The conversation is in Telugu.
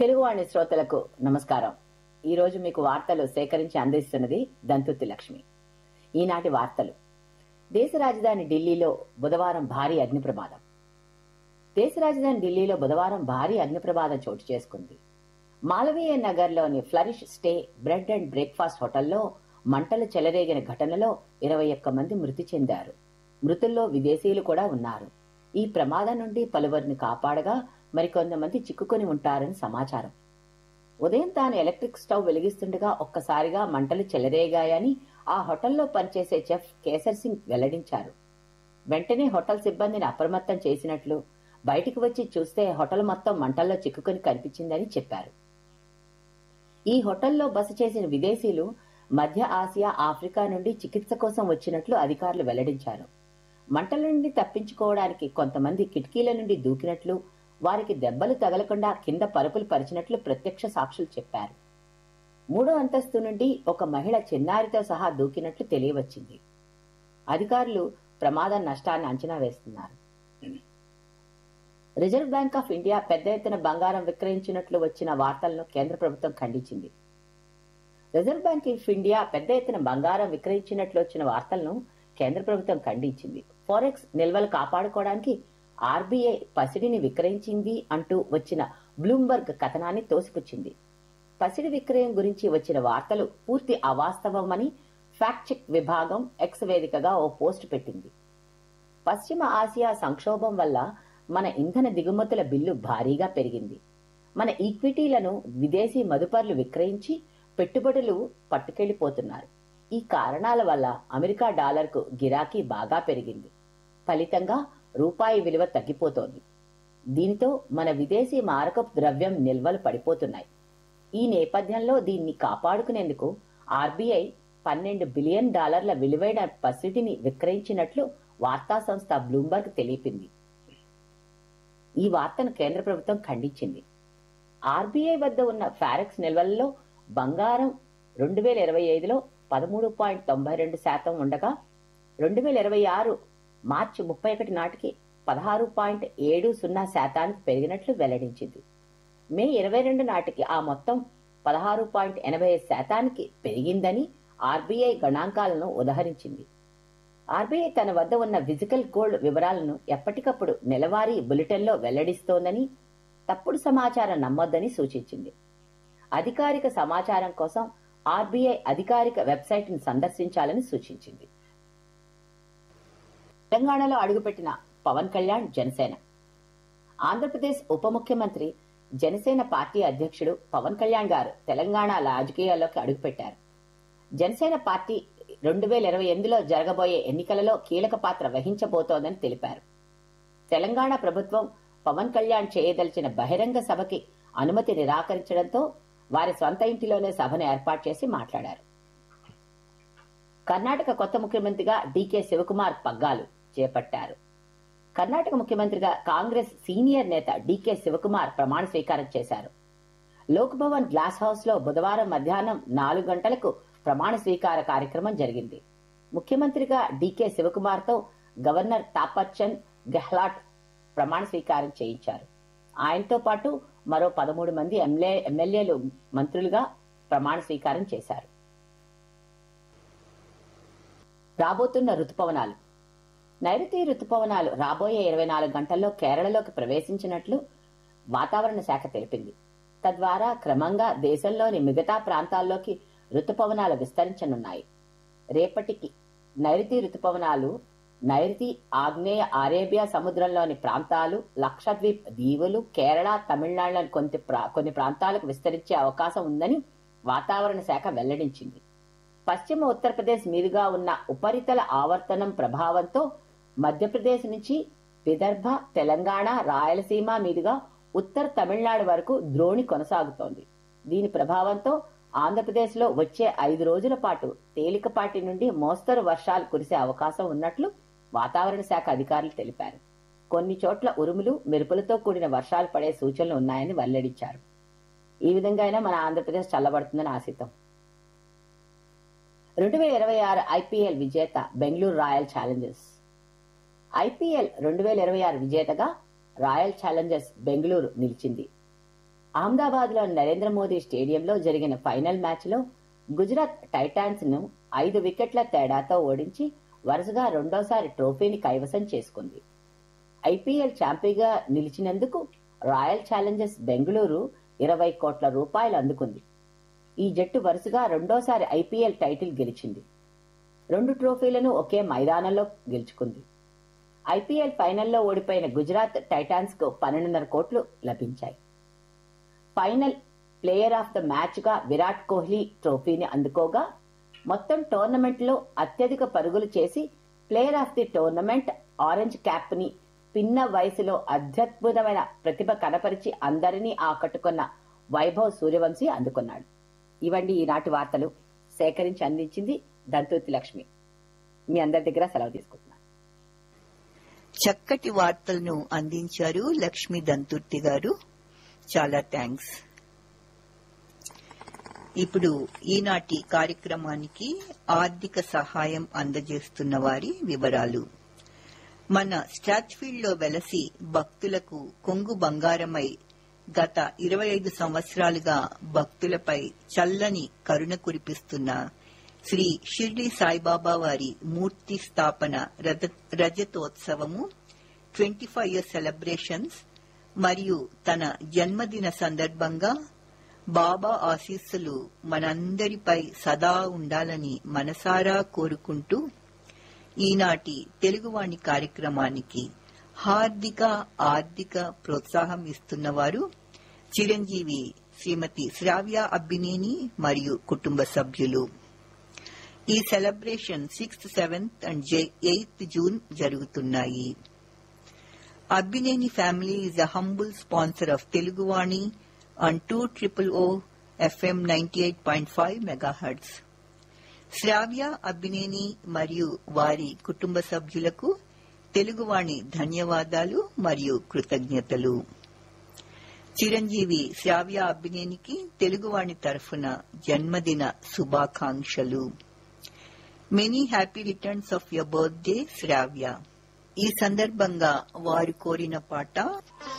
తెలుగువాణి శ్రోతలకు నమస్కారం ఈ రోజు మీకు వార్తలు సేకరించి అందిస్తున్నది దంతుత్తి లక్ష్మి ఈనాటి వార్తలు దేశ రాజధాని ఢిల్లీలో బుధవారం భారీ అగ్ని ప్రమాదం దేశ రాజధాని ఢిల్లీలో బుధవారం భారీ అగ్ని ప్రమాదం చోటు చేసుకుంది మాలవీయ నగర్లోని flourish stay bread and breakfast హోటల్లో మంటలు చెలరేగిన ఘటనలో ఇరవై ఒక్క మంది మృతి చెందారు మృతుల్లో విదేశీయులు కూడా ఉన్నారు ఈ ప్రమాదం నుండి పలువురిని కాపాడగా మరికొంతమంది చిక్కుకొని ఉంటారని సమాచారం ఉదయం తాను ఎలక్ట్రిక్ స్టవ్ వెలిగిస్తుండగా ఒక్కసారిగా మంటలు చెలరేగాయని ఆ హోటల్లో పనిచేసే చెఫ్ కేసర్ సింగ్ వెల్లడించారు వెంటనే హోటల్ సిబ్బందిని అప్రమత్తం చేసినట్లు బయటికి వచ్చి చూస్తే హోటల్ మొత్తం మంటల్లో చిక్కుకొని కనిపించిందని చెప్పారు ఈ హోటల్లో బస చేసిన విదేశీయులు మధ్య ఆసియా ఆఫ్రికా నుండి చికిత్స కోసం వచ్చినట్లు అధికారులు వెల్లడించారు మంటల నుండి తప్పించుకోవడానికి కొంతమంది కిటికీల నుండి దూకినట్లు వారికి దెబ్బలు తగలకుండా కింద పరుపులు పరిచినట్లు ప్రత్యక్ష సాక్షులు చెప్పారు మూడో అంతస్తు నుండి ఒక మహిళ చిన్నారితో సహా దూకినట్లు తెలియవచ్చింది అధికారులు ప్రమాద నష్టాన్ని అంచనా వేస్తున్నారు రిజర్వ్ బ్యాంక్ ఆఫ్ ఇండియా పెద్ద ఎత్తున బంగారం విక్రయించినట్లు వచ్చిన వార్తలను కేంద్ర ప్రభుత్వం ఖండించింది రిజర్వ్ బ్యాంక్ ఆఫ్ ఇండియా పెద్ద ఎత్తున బంగారం విక్రయించినట్లు వచ్చిన వార్తలను కేంద్ర ప్రభుత్వం ఖండించింది ఫారెక్స్ నిల్వలు కాపాడుకోవడానికి ఆర్బీఐ పసిడిని విక్రయించింది అంటూ వచ్చిన బ్లూంబర్గ్ కథనాన్ని తోసిపుచ్చింది పసిడి విక్రయం గురించి వచ్చిన వార్తలు పూర్తి అవాస్తవమని ఫ్యాక్ట్ చెక్ విభాగం ఎక్స్ వేదికగా ఓ పోస్ట్ పెట్టింది పశ్చిమ ఆసియా సంక్షోభం వల్ల మన ఇంధన దిగుమతుల బిల్లు భారీగా పెరిగింది మన ఈక్విటీలను విదేశీ మదుపర్లు విక్రయించి పెట్టుబడులు పట్టుకెళ్లిపోతున్నారు ఈ కారణాల వల్ల అమెరికా డాలర్కు గిరాకీ బాగా పెరిగింది ఫలితంగా రూపాయి విలువ తగ్గిపోతోంది దీంతో మన విదేశీ మారకపు ద్రవ్యం నిల్వలు పడిపోతున్నాయి ఈ నేపథ్యంలో దీన్ని కాపాడుకునేందుకు ఆర్బీఐ పన్నెండు బిలియన్ డాలర్ల విలువైన పసిడిని విక్రయించినట్లు వార్తా సంస్థ బ్లూంబర్గ్ తెలిపింది ఈ వార్తను కేంద్ర ప్రభుత్వం ఖండించింది ఆర్బీఐ వద్ద ఉన్న ఫారెక్స్ నిల్వల్లో బంగారం రెండు వేల ఇరవై ఐదులో పదమూడు పాయింట్ తొంభై రెండు శాతం ఉండగా రెండు వేల ఇరవై ఆరు మార్చి ముప్పై ఒకటి నాటికి పదహారు పాయింట్ ఏడు సున్నా శాతానికి పెరిగినట్లు వెల్లడించింది మే ఇరవై రెండు నాటికి ఆ మొత్తం పదహారు పాయింట్ ఎనభై ఐదు శాతానికి పెరిగిందని ఆర్బీఐ గణాంకాలను ఉదహరించింది ఆర్బీఐ తన వద్ద ఉన్న ఫిజికల్ గోల్డ్ వివరాలను ఎప్పటికప్పుడు నెలవారీ బులెటిన్లో వెల్లడిస్తోందని తప్పుడు సమాచారం నమ్మొద్దని సూచించింది అధికారిక సమాచారం కోసం ఆర్బీఐ అధికారిక వెబ్సైట్ను సందర్శించాలని సూచించింది తెలంగాణలో అడుగుపెట్టిన పవన్ కళ్యాణ్ జనసేన ఆంధ్రప్రదేశ్ ఉప ముఖ్యమంత్రి జనసేన పార్టీ అధ్యక్షుడు పవన్ కళ్యాణ్ గారు తెలంగాణ రాజకీయాల్లోకి అడుగుపెట్టారు జనసేన పార్టీ రెండు వేల ఇరవై ఎనిమిదిలో జరగబోయే ఎన్నికలలో కీలక పాత్ర వహించబోతోందని తెలిపారు తెలంగాణ ప్రభుత్వం పవన్ కళ్యాణ్ చేయదలిచిన బహిరంగ సభకి అనుమతి నిరాకరించడంతో వారి స్వంత ఇంటిలోనే సభను ఏర్పాటు చేసి మాట్లాడారు కర్ణాటక కొత్త ముఖ్యమంత్రిగా డీకే శివకుమార్ పగ్గాలు చేపట్టారు కర్ణాటక ముఖ్యమంత్రిగా కాంగ్రెస్ సీనియర్ నేత డీకే శివకుమార్ ప్రమాణ స్వీకారం చేశారు లోక్ భవన్ గ్లాస్ హౌస్ లో బుధవారం మధ్యాహ్నం నాలుగు గంటలకు ప్రమాణ స్వీకార కార్యక్రమం జరిగింది ముఖ్యమంత్రిగా డీకే శివకుమార్ తో గవర్నర్ తాపర్చంద్ గెహ్లాట్ ప్రమాణ స్వీకారం చేయించారు ఆయనతో పాటు మరో పదమూడు మంది ఎమ్మెల్యే ఎమ్మెల్యేలు మంత్రులుగా ప్రమాణ స్వీకారం చేశారు రాబోతున్న రుతుపవనాలు నైరుతి రుతుపవనాలు రాబోయే ఇరవై నాలుగు గంటల్లో కేరళలోకి ప్రవేశించినట్లు వాతావరణ శాఖ తెలిపింది తద్వారా క్రమంగా దేశంలోని మిగతా ప్రాంతాల్లోకి రుతుపవనాలు విస్తరించనున్నాయి రేపటికి నైరుతి రుతుపవనాలు నైరుతి ఆగ్నేయ అరేబియా సముద్రంలోని ప్రాంతాలు లక్షద్వీప్ దీవులు కేరళ తమిళనాడులోని కొన్ని ప్రా- కొన్ని ప్రాంతాలకు విస్తరించే అవకాశం ఉందని వాతావరణ శాఖ వెల్లడించింది పశ్చిమ ఉత్తరప్రదేశ్ మీదుగా ఉన్న ఉపరితల ఆవర్తనం ప్రభావంతో మధ్యప్రదేశ్ నుంచి విదర్భ తెలంగాణ రాయలసీమ మీదుగా ఉత్తర తమిళనాడు వరకు ద్రోణి కొనసాగుతోంది దీని ప్రభావంతో ఆంధ్రప్రదేశ్లో వచ్చే ఐదు రోజుల పాటు తేలికపాటి నుండి మోస్తరు వర్షాలు కురిసే అవకాశం ఉన్నట్లు వాతావరణ శాఖ అధికారులు తెలిపారు కొన్ని చోట్ల ఉరుములు మెరుపులతో కూడిన వర్షాలు పడే సూచనలు ఉన్నాయని వెల్లడించారు ఈ విధంగా అయినా మన ఆంధ్రప్రదేశ్ చల్లబడుతుందని ఆశిద్దాం రెండు వేల ఇరవై ఆరు ఐపీఎల్ విజేత బెంగళూరు రాయల్ ఛాలెంజర్స్ ఐపీఎల్ రెండు వేల ఇరవై ఆరు విజేతగా రాయల్ ఛాలెంజర్స్ బెంగళూరు నిలిచింది అహ్మదాబాద్ లో నరేంద్ర మోదీ స్టేడియంలో జరిగిన ఫైనల్ మ్యాచ్ లో గుజరాత్ టైటాన్స్ ను ఐదు వికెట్ల తేడాతో ఓడించి వరుసగా రెండోసారి ట్రోఫీని కైవసం చేసుకుంది ఐపీఎల్ ఛాంపియన్గా నిలిచినందుకు రాయల్ ఛాలెంజర్స్ బెంగళూరు ఇరవై కోట్ల రూపాయలు అందుకుంది ఈ జట్టు వరుసగా రెండోసారి ఐపీఎల్ టైటిల్ గెలిచింది రెండు ట్రోఫీలను ఒకే మైదానంలో గెలుచుకుంది ఐపీఎల్ ఫైనల్లో ఓడిపోయిన గుజరాత్ టైటాన్స్ కు పన్నెండున్నర కోట్లు లభించాయి final player of the match గా విరాట్ కోహ్లీ ట్రోఫీని అందుకోగా మొత్తం టోర్నమెంట్ లో అత్యధిక పరుగులు చేసి player of the tournament orange cap ని పిన్న వయసులో అత్యద్భుతమైన ప్రతిభ కనపరిచి అందరినీ ఆకట్టుకున్న వైభవ్ సూర్యవంశీ అందుకున్నాడు ఇవండి ఈనాటి వార్తలు సేకరించి అందించింది దంతూతి లక్ష్మి మీ అందరి దగ్గర సెలవు తీసుకుంటున్నాను చక్కటి వార్తలను అందించారు లక్ష్మీ దంతుర్తి గారు చాలా థ్యాంక్స్ ఇప్పుడు ఈనాటి కార్యక్రమానికి ఆర్థిక సహాయం అందజేస్తున్న వారి వివరాలు మన స్టాచ్ఫీల్డ్ లో వెలసి భక్తులకు కొంగు బంగారమై గత ఇరవై ఐదు సంవత్సరాలుగా భక్తులపై చల్లని కరుణ కురిపిస్తున్న శ్రీ షిర్డి సాయిబాబా వారి మూర్తి స్థాపన రథ- రజతోత్సవము ట్వంటీ ఫైవ్ ఇయర్ సెలబ్రేషన్స్ మరియు తన జన్మదిన సందర్భంగా బాబా ఆశీస్సులు మనందరిపై సదా ఉండాలని మనసారా కోరుకుంటూ ఈనాటి తెలుగువాణి కార్యక్రమానికి హార్దిక ఆర్థిక ప్రోత్సాహం ఇస్తున్నవారు చిరంజీవి శ్రీమతి శ్రావ్య అబ్బినేని మరియు కుటుంబ సభ్యులు ఈ celebration sixth seventh and eighth June జరుగుతున్నాయి Abbineni family is a humble sponsor of Teluguvani on two triple O FM ninety eight point five megahertz Sravya Abbineni మరియు వారి కుటుంబ సభ్యులకు తెలుగువాణి ధన్యవాదాలు మరియు కృతజ్ఞతలు చిరంజీవి శ్రావ్య అబ్బినేనికి తెలుగువాణి తరఫున జన్మదిన శుభాకాంక్షలు many happy returns of your birthday Sravya ఈ సందర్భంగా వారు కోరిన పాట